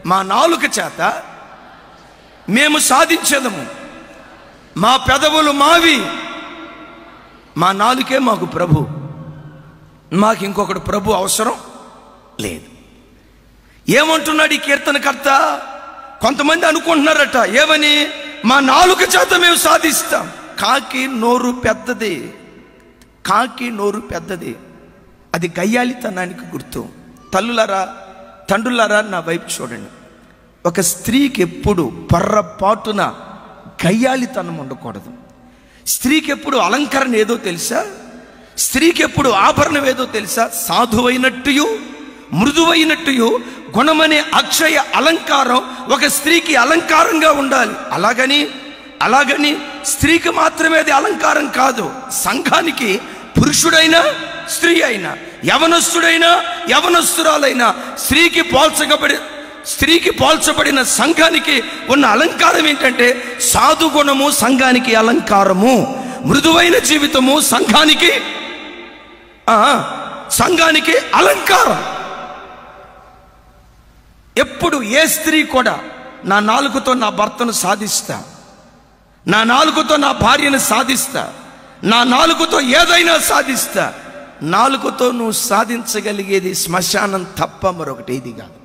మా నాలుక చేత మేము సాధించేదము మా పెదవులు మావి మా నాలుకే మాకు ప్రభు మాకు ఇంకొకటి ప్రభు అవసరం లేదు ఏమంటున్నాడు ఈ కీర్తనకర్త కొంతమంది అనుకుంటున్నారట ఏమని మా నాలుక చేత మేము సాధిస్తాం కాకి నోరు పెద్దది కాకి నోరు పెద్దది అది గయ్యాలితనానికి గుర్తు తల్లులారా తండ్రులారా నా వైపు చూడండి ఒక స్త్రీకి ఎప్పుడు పొర్రపాటున గయ్యాలితనం ఉండకూడదు స్త్రీకి ఎప్పుడు అలంకరణ ఏదో తెలుసా స్త్రీకి ఎప్పుడు ఆభరణం ఏదో తెలుసా సాధువైనట్టుయు మృదువైనట్టుయు గుణమనే అక్షయ అలంకారం ఒక స్త్రీకి అలంకారంగా ఉండాలి అలాగని అలాగని స్త్రీకి మాత్రమే అది అలంకారం కాదు సంఘానికి పురుషుడైనా స్త్రీ అయినా యవనస్తుడైనా యవనస్తురాలైనా స్త్రీకి పోల్చబడి స్త్రీకి పోల్చబడిన సంఘానికి ఉన్న అలంకారం ఏంటంటే సాధుగుణము సంఘానికి అలంకారము మృదువైన జీవితము సంఘానికి ఆ, సంఘానికి అలంకారం ఎప్పుడు ఏ స్త్రీ కూడా నా నాలుగుతో నా భర్తను సాధిస్తా నా నాలుగుతో నా భార్యను సాధిస్తా నా నాలుగుతో ఏదైనా సాధిస్తా నాలుగుతో నువ్వు సాధించగలిగేది శ్మశానం తప్ప మరొకటి ఏది కాదు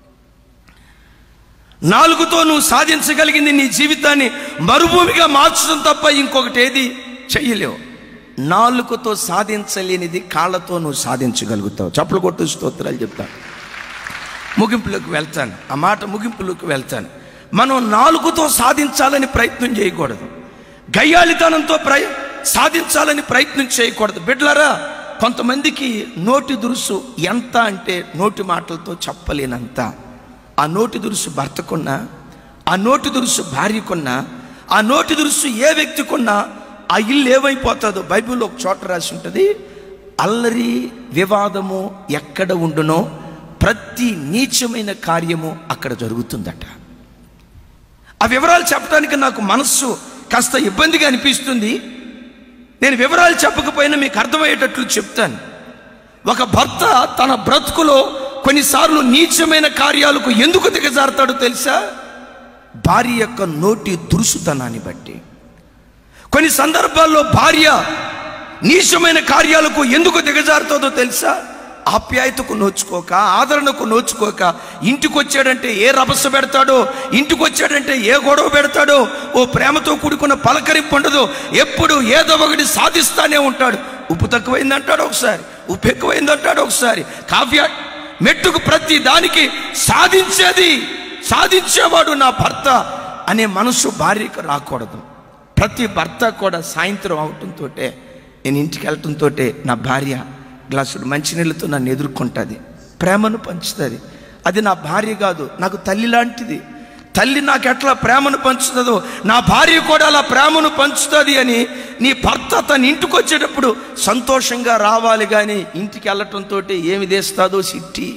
నాలుగుతో నువ్వు సాధించగలిగింది నీ జీవితాన్ని మరుభూమిగా మార్చడం తప్ప ఇంకొకటి ఏది చెయ్యలేవు నాలుగుతో సాధించలేనిది కాళ్ళతో నువ్వు సాధించగలుగుతావు చప్పలు కొట్టు స్తోత్రాలు చెప్తాను ముగింపులోకి వెళ్తాను ఆ మాట ముగింపులోకి వెళ్తాను మనం నాలుగుతో సాధించాలని ప్రయత్నం చేయకూడదు గయ్యాళితనంతో ప్రయ సాధించాలని ప్రయత్నం చేయకూడదు బిడ్లరా కొంతమందికి నోటి దురుసు ఎంత అంటే నోటి మాటలతో చెప్పలేనంత ఆ నోటి దురుసు భర్తకున్నా ఆ నోటి దురుసు భార్యకున్నా ఆ నోటి దురుసు ఏ వ్యక్తికున్నా ఆ ఇల్లు ఏమైపోతుందో బైబిల్లో ఒక చోట రాసి ఉంటుంది అల్లరి వివాదము ఎక్కడ ఉండునో ప్రతి నీచమైన కార్యము అక్కడ జరుగుతుందట ఆ వివరాలు చెప్పడానికి నాకు మనస్సు కాస్త ఇబ్బందిగా అనిపిస్తుంది నేను వివరాలు చెప్పకపోయినా మీకు అర్థమయ్యేటట్లు చెప్తాను ఒక భర్త తన బ్రతుకులో కొన్నిసార్లు నీచమైన కార్యాలకు ఎందుకు దిగజారుతాడో తెలుసా భార్య యొక్క నోటి దురుసుతనాన్ని బట్టి కొన్ని సందర్భాల్లో భార్య నీచమైన కార్యాలకు ఎందుకు దిగజారుతుందో తెలుసా ఆప్యాయతకు నోచుకోక ఆదరణకు నోచుకోక ఇంటికి వచ్చాడంటే ఏ రభస పెడతాడో ఇంటికి వచ్చాడంటే ఏ గొడవ పెడతాడో ఓ ప్రేమతో కూడుకున్న పలకరింపు ఉండదు ఎప్పుడు ఏదో ఒకటి సాధిస్తానే ఉంటాడు ఉప్పు తక్కువైంది అంటాడు ఒకసారి ఉప్పు ఎక్కువైంది అంటాడు ఒకసారి కావ్య మెట్టుకు ప్రతి దానికి సాధించేది సాధించేవాడు నా భర్త అనే మనసు భార్యకు రాకూడదు ప్రతి భర్త కూడా సాయంత్రం అవటంతో నేను ఇంటికి వెళ్ళటంతో నా భార్య గ్లాసుడు మంచినీళ్ళతో నన్ను ఎదుర్కొంటుంది ప్రేమను పంచుతుంది అది నా భార్య కాదు నాకు తల్లి లాంటిది తల్లి నాకు ఎట్లా ప్రేమను పంచుతుందో నా భార్య కూడా అలా ప్రేమను పంచుతుంది అని నీ భర్త తన ఇంటికి వచ్చేటప్పుడు సంతోషంగా రావాలి కానీ ఇంటికి వెళ్ళటంతో ఏమి తెస్తాదో సిట్టి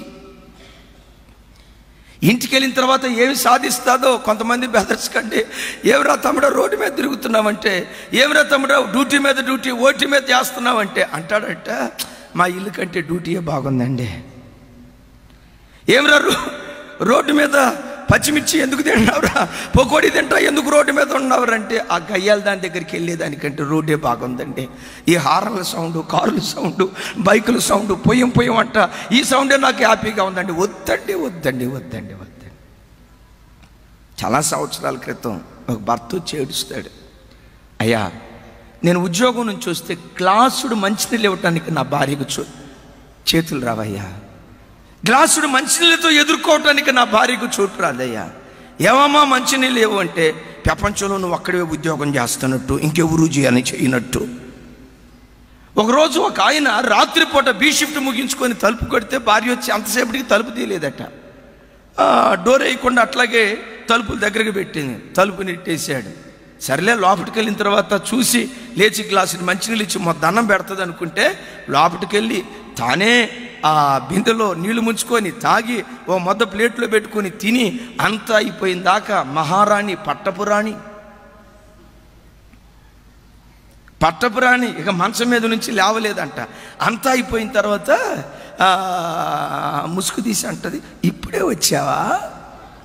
ఇంటికి వెళ్ళిన తర్వాత ఏమి సాధిస్తాదో కొంతమంది బెదర్స్ కంటే ఏమిరా తమ్ముడో రోడ్డు మీద తిరుగుతున్నావంటే ఏమిరా తమ్ముడో డ్యూటీ మీద డ్యూటీ ఓటీ మీద చేస్తున్నావంటే అంటాడట మా ఇల్లు కంటే డ్యూటీయే బాగుందండి ఏమిరా రో- రోడ్డు మీద పచ్చిమిర్చి ఎందుకు తింటున్నావురా పొకోడి తింటా ఎందుకు రోడ్డు మీద ఉన్నావురంటే ఆ గయ్యాల దాని దగ్గరికి వెళ్ళేదానికంటే రోడ్డే బాగుందండి ఈ హారన్ల సౌండ్ కారుల సౌండ్ బైకుల సౌండ్ పొయ్యం పొయ్యం అంట ఈ సౌండే నాకు హ్యాపీగా ఉందండి వద్దండి వద్దండి వద్దండి వద్దండి చాలా సంవత్సరాల క్రితం ఒక భర్త వచ్చి ఏడుస్తాడు అయ్యా నేను ఉద్యోగం నుంచి వస్తే గ్లాసుడు మంచినీళ్ళు ఇవ్వటానికి నా భార్యకు చూ చేతులు రావయ్యా గ్లాసుడు మంచినీళ్ళతో ఎదుర్కోవటానికి నా భార్యకు చోటు రాదయ్యా ఏమమ్మా మంచినీళ్ళు లేవు అంటే ప్రపంచంలో నువ్వు అక్కడే ఉద్యోగం చేస్తున్నట్టు ఇంకెవరు చేయని చేయనట్టు ఒకరోజు ఒక ఆయన రాత్రిపూట బీ షిఫ్ట్ ముగించుకొని తలుపు కొడితే భార్య వచ్చి అంతసేపటికి తలుపు తీయలేదట ఆ, డోర్ వేయకుండా అట్లాగే తలుపుల దగ్గరికి పెట్టింది తలుపు నెట్టేసాడు సర్లే లోపలికి వెళ్ళిన తర్వాత చూసి లేచి గ్లాసు మంచినీళ్ళు ఇచ్చి మొత్తం దండం పెడుతుంది అనుకుంటే లోపలికి వెళ్ళి తానే ఆ బిందెలో నీళ్లు ముంచుకొని తాగి ఓ మొద్ద ప్లేట్లో పెట్టుకొని తిని అంతా అయిపోయిన దాకా మహారాణి పట్టపురాణి పట్టపురాణి ఇక మంచం మీద నుంచి లేవలేదంట అంతా అయిపోయిన తర్వాత ఆ, ముసుగు తీసి అంటది ఇప్పుడే వచ్చావా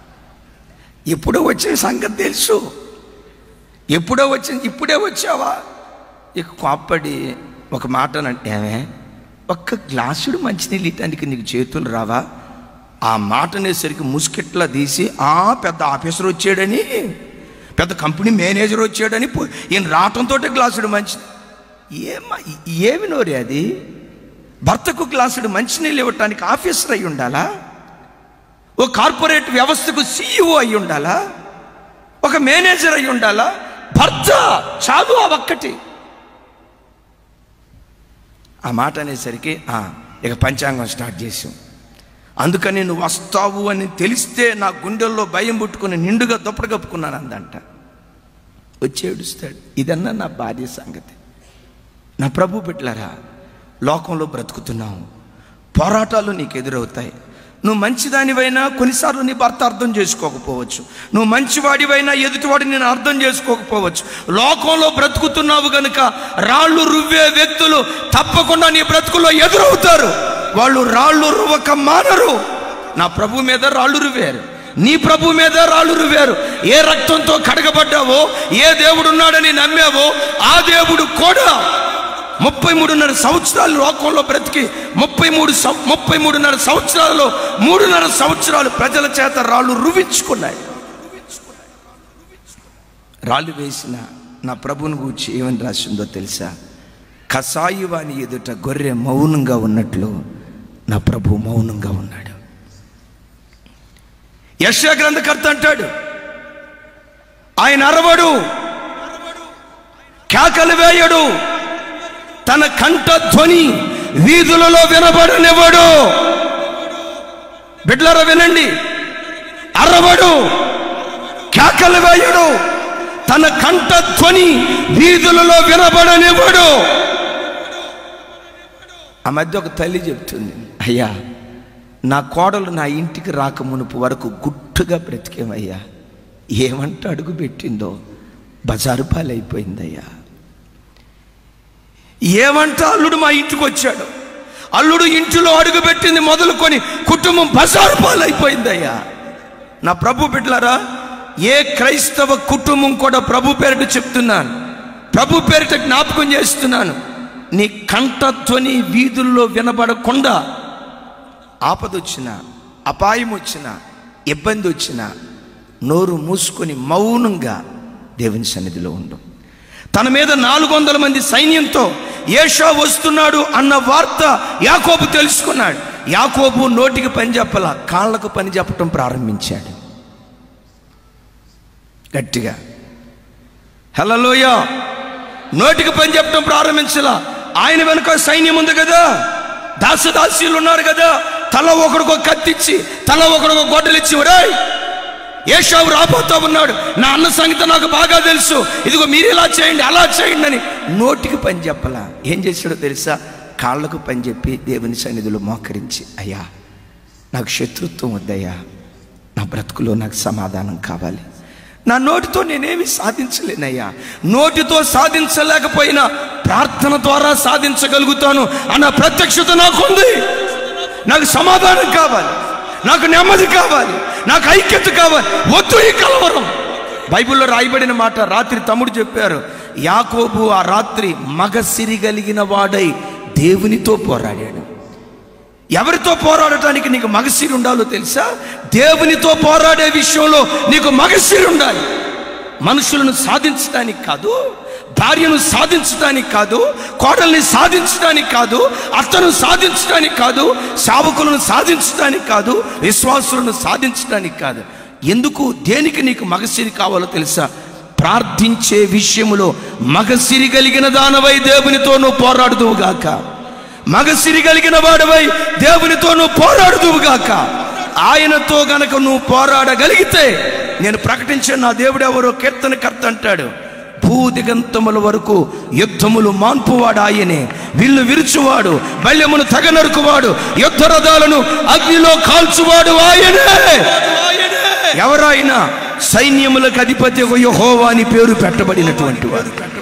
ఎప్పుడో వచ్చిన సంగతి తెలుసు ఎప్పుడో వచ్చింది ఇప్పుడే వచ్చావా ఇక కోప్పడి ఒక మాట అంటే ఏమే ఒక్క గ్లాసుడు మంచినీళ్ళు ఇవ్వడానికి నీకు చేతులు రావా ఆ మాట అనేసరికి ముసుకెట్లా తీసి ఆ పెద్ద ఆఫీసర్ వచ్చాడని పెద్ద కంపెనీ మేనేజర్ వచ్చాడని పో- ఈయన రావటంతో గ్లాసుడు మంచి ఏమా ఏమి నోరే అది భర్తకు గ్లాసుడు మంచినీళ్ళు ఇవ్వటానికి ఆఫీసర్ అయి ఉండాలా ఓ కార్పొరేట్ వ్యవస్థకు సీఈఓ అయి ఉండాలా ఒక మేనేజర్ అయి ఉండాలా భర్త చాలు ఆ ఒక్కటి ఆ మాట అనేసరికి "ఆ, ఇక పంచాంగం స్టార్ట్ చేసాం అందుకని నువ్వు వస్తావు అని తెలిస్తే నా గుండెల్లో భయం పుట్టుకుని నిండుగా దుప్పటి కప్పుకున్నాను అందంట వచ్చి ఏడుస్తాడు ఇదన్నా నా భార్య సంగతి నా ప్రభు బిడ్డలారా లోకంలో బ్రతుకుతున్నావు పోరాటాలు నీకు ఎదురవుతాయి నువ్వు మంచిదానివైనా కొన్నిసార్లు నీ భర్త అర్థం చేసుకోకపోవచ్చు నువ్వు మంచివాడివైనా ఎదుటివాడిని నేను అర్థం చేసుకోకపోవచ్చు లోకంలో బ్రతుకుతున్నావు గనుక రాళ్ళు రువ్వే వ్యక్తులు తప్పకుండా నీ బ్రతుకులో ఎదురవుతారు వాళ్ళు రాళ్ళు రువ్వక మానరు నా ప్రభు మీద రాళ్ళు రువ్వారు నీ ప్రభు మీద రాళ్ళు రువ్వారు ఏ రక్తంతో కడగబడ్డావో ఏ దేవుడు ఉన్నాడని నమ్మావో ఆ దేవుడు కూడా ముప్పై మూడున్నర సంవత్సరాలు లోకంలో బ్రతికి ముప్పై మూడు సం- ముప్పై మూడున్నర సంవత్సరాలలో మూడున్నర సంవత్సరాలు ప్రజల చేత రాళ్ళు రువించుకున్నాయి రాళ్ళు వేసిన నా ప్రభుని గూర్చి ఏమని రాసిందో తెలుసా కసాయివాని ఎదుట గొర్రె మౌనంగా ఉన్నట్లు నా ప్రభు మౌనంగా ఉన్నాడు యశ గ్రంథకర్త అంటాడు ఆయన అరవడు కేకలు వేయడు తన కంఠ ధ్వని వీధులలో వినబడనివ్వడు బిడ్లరా వినండి అరవడు కేకలు వేయడు తన కంఠ ధ్వని వీధులలో వినబడనివ్వడు ఆ మధ్య ఒక తల్లి చెప్తుంది అయ్యా నా కోడలు నా ఇంటికి రాక మునుపు వరకు గుట్టుగా బ్రతికేమయ్యా ఏమంట అడుగు పెట్టిందో బజారు పాలైపోయిందయ్యా ఏమంట అల్లుడు మా ఇంటికి వచ్చాడు అల్లుడు ఇంటిలో అడుగు పెట్టింది మొదలుకొని కుటుంబం బజారు పాలైపోయిందయ్యా నా ప్రభు బిడ్డలారా ఏ క్రైస్తవ కుటుంబం కూడా ప్రభు పేరిట చెప్తున్నాను ప్రభు పేరిట జ్ఞాపకం చేస్తున్నాను నీ కంఠధ్వని వీధుల్లో వినబడకుండా ఆపదొచ్చిన అపాయం వచ్చిన ఇబ్బంది వచ్చిన నోరు మూసుకొని మౌనంగా దేవుని సన్నిధిలో ఉండు తన మీద నాలుగు వందల మంది సైన్యంతో ఏషా వస్తున్నాడు అన్న వార్త యాకోబు తెలుసుకున్నాడు యాకోబు నోటికి పని చెప్పల కాళ్ళకు పని చెప్పటం ప్రారంభించాడు గట్టిగా హలోయ నోటికి పని చెప్పడం ప్రారంభించలా ఆయన వెనుక సైన్యం ఉంది కదా దాసదాసీలు ఉన్నారు కదా తల ఒకడికో కత్తిచ్చి తల ఒకడికో గొడ్డలిచ్చి ఒరేయ్ ఏషావు రాబోతా ఉన్నాడు నా అన్న సంగతి నాకు బాగా తెలుసు ఇదిగో మీరు ఇలా చేయండి అలా చేయండి అని నోటికి పని చెప్పలా ఏం చేశాడో తెలుసా కాళ్ళకు పని చెప్పి దేవుని సన్నిధిలో మోకరించి అయ్యా నాకు శత్రుత్వం వద్దయ్యా నా బ్రతుకులో నాకు సమాధానం కావాలి నా నోటితో నేనేమి సాధించలేనయ్యా నోటితో సాధించలేకపోయినా ప్రార్థన ద్వారా సాధించగలుగుతాను అన్న ప్రత్యక్షత నాకుంది నాకు సమాధానం కావాలి నాకు నెమ్మది కావాలి నాకు ఐక్యత కావాలి వద్దు ఈ కలవరం బైబిల్లో రాయబడిన మాట రాత్రి తమ్ముడు చెప్పారు యాకోబు ఆ రాత్రి మగసిరి కలిగిన వాడై దేవునితో పోరాడాడు ఎవరితో పోరాడటానికి నీకు మగసిరి ఉండాలో తెలుసా దేవునితో పోరాడే విషయంలో నీకు మగసిరి ఉండాలి మనుషులను సాధించడానికి కాదు భార్యను సాధించడానికి కాదు కోడల్ని సాధించడానికి కాదు అత్తను సాధించడానికి కాదు సావకులను సాధించడానికి కాదు విశ్వాసులను సాధించడానికి కాదు ఎందుకు దేనికి నీకు మగసిరి కావాలో తెలుసా ప్రార్థించే విషయములో మగసిరి కలిగిన దానవై దేవునితో నువ్వు పోరాడుదువుగాక మగసిరి కలిగిన వాడవై దేవునితో నువ్వు పోరాడుదువుగాక ఆయనతో గనక నువ్వు పోరాడగలిగితే నేను ప్రకటించే నా దేవుడు ఎవరో కీర్తనకర్త అంటాడు భూదిగంతముల వరకు యుద్ధములు మాన్పువాడు ఆయనే విల్లు విరుచువాడు బల్యమును తగనరుకువాడు యుద్ధ రథాలను అగ్నిలో కాల్చువాడు ఆయనే ఎవరైనా సైన్యములకు అధిపతి యెహోవా అని పేరు పెట్టబడినటువంటి వారు